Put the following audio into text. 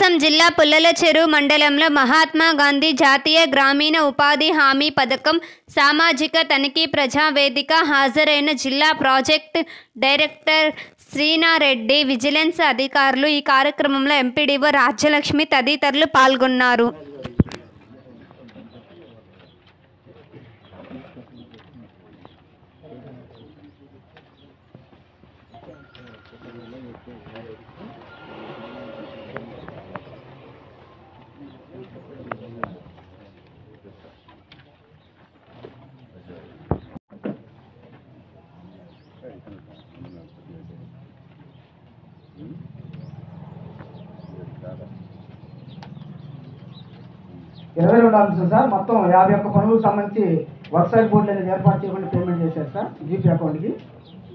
ప్రకాశం జిల్లా పుల్లల చెరువు మండలంలో మహాత్మా గాంధీ జాతీయ గ్రామీణ ఉపాధి హామీ పథకం సామాజిక తనిఖీ ప్రజావేదిక హాజరైన జిల్లా ప్రాజెక్ట్ డైరెక్టర్ శ్రీనారెడ్డి విజిలెన్స్ అధికారులు ఈ కార్యక్రమంలో ఎంపీడీఓ రాజ్యలక్ష్మి తదితరులు పాల్గొన్నారు ఇరవై రెండు అంశాలు సార్ మొత్తం యాభై ఒక్క పనులకు సంబంధించి వర్క్ సైడ్ బోర్డులు అనేది ఏర్పాటు చేయకుండా పేమెంట్ చేశారు సార్ జీపీ అకౌంట్కి